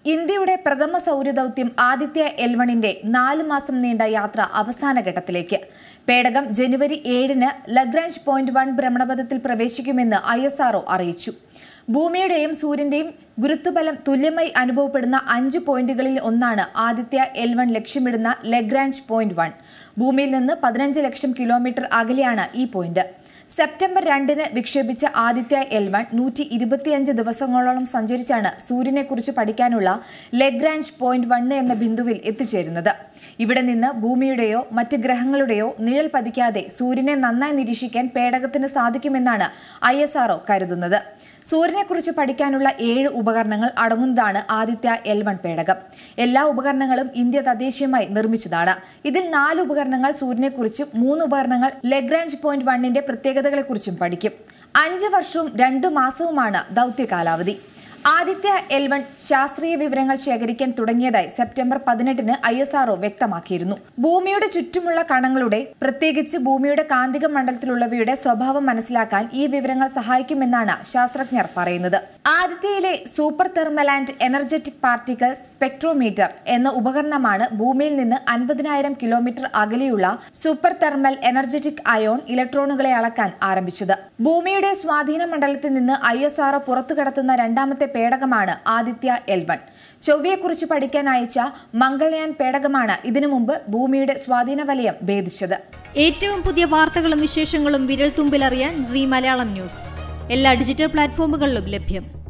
ഇന്ത്യയുടെ പ്രഥമ സൗരദൗത്യം ആദിത്യ എൽവണിന്റെ നാല് മാസം നീണ്ട യാത്ര അവസാന ഘട്ടത്തിലേക്ക് പേടകം ജനുവരി ഏഴിന് ലഗ്രാഞ്ച് പോയിന്റ് വൺ ഭ്രമണപഥത്തിൽ പ്രവേശിക്കുമെന്ന് ഐ അറിയിച്ചു ഭൂമിയുടെയും സൂര്യന്റെയും ഗുരുത്വബലം തുല്യമായി അനുഭവപ്പെടുന്ന അഞ്ച് പോയിന്റുകളിൽ ഒന്നാണ് ആദിത്യ എൽ വൺ ലക്ഷ്യമിടുന്ന ലഗ്രാഞ്ച് പോയിന്റ് വൺ ഭൂമിയിൽ നിന്ന് പതിനഞ്ച് ലക്ഷം കിലോമീറ്റർ അകലെയാണ് ഈ പോയിന്റ് സെപ്റ്റംബർ രണ്ടിന് വിക്ഷേപിച്ച ആദിത്യ എൽ വൺ നൂറ്റി ഇരുപത്തിയഞ്ച് ദിവസങ്ങളോളം സഞ്ചരിച്ചാണ് സൂര്യനെക്കുറിച്ച് പഠിക്കാനുള്ള ലഗ്രാഞ്ച് പോയിന്റ് വണ്ണ് എന്ന ബിന്ദുവിൽ എത്തിച്ചേരുന്നത് ഇവിടെ നിന്ന് ഭൂമിയുടെയോ മറ്റ് ഗ്രഹങ്ങളുടെയോ നിഴൽ പതിക്കാതെ സൂര്യനെ നന്നായി നിരീക്ഷിക്കാൻ പേടകത്തിന് സാധിക്കുമെന്നാണ് ഐ കരുതുന്നത് സൂര്യനെക്കുറിച്ച് പഠിക്കാനുള്ള ഏഴ് ഉപകരണങ്ങൾ അടങ്ങുന്നതാണ് ആദിത്യ എൽ വൺ പേടകം എല്ലാ ഉപകരണങ്ങളും ഇന്ത്യ തദ്ദേശീയമായി നിർമ്മിച്ചതാണ് ഇതിൽ നാല് ഉപകരണങ്ങൾ സൂര്യനെക്കുറിച്ചും മൂന്ന് ഉപകരണങ്ങൾ ലഗ്രാഞ്ച് പോയിന്റ് വണ്ണിന്റെ പ്രത്യേകതകളെക്കുറിച്ചും പഠിക്കും അഞ്ച് വർഷവും രണ്ടു മാസവുമാണ് ദൗത്യ കാലാവധി ആദിത്യ എൽ വൺ ശാസ്ത്രീയ വിവരങ്ങൾ ശേഖരിക്കാൻ തുടങ്ങിയതായി സെപ്റ്റംബർ പതിനെട്ടിന് ഐ എസ് ആർഒ വ്യക്തമാക്കിയിരുന്നു ഭൂമിയുടെ ചുറ്റുമുള്ള കണങ്ങളുടെ പ്രത്യേകിച്ച് ഭൂമിയുടെ കാന്തിക മണ്ഡലത്തിലുള്ളവയുടെ സ്വഭാവം മനസ്സിലാക്കാൻ ഈ വിവരങ്ങൾ സഹായിക്കുമെന്നാണ് ശാസ്ത്രജ്ഞർ പറയുന്നത് ആദിത്യയിലെ super thermal and energetic particle spectrometer എന്ന ഉപകരണമാണ് ഭൂമിയിൽ നിന്ന് അൻപതിനായിരം കിലോമീറ്റർ അകലെയുള്ള സൂപ്പർ തെർമൽ എനർജറ്റിക് അയോൺ ഇലക്ട്രോണുകളെ അളക്കാൻ ആരംഭിച്ചത് ഭൂമിയുടെ സ്വാധീന മണ്ഡലത്തിൽ നിന്ന് ഐ എസ് ആർ പുറത്തു കടത്തുന്ന രണ്ടാമത്തെ പേടകമാണ് ആദിത്യ എൽ വൺ ചൊവ്വയെക്കുറിച്ച് പഠിക്കാൻ അയച്ച മംഗൾയാൻ പേടകമാണ് ഇതിനു മുമ്പ് ഭൂമിയുടെ സ്വാധീന വലയം ഭേദിച്ചത് ഏറ്റവും പുതിയ വാർത്തകളും വിശേഷങ്ങളും വിരൽ തുമ്പിലറിയാൻ സി മലയാളം ന്യൂസ് എല്ലാ ഡിജിറ്റൽ പ്ലാറ്റ്ഫോമുകളിലും ലഭ്യം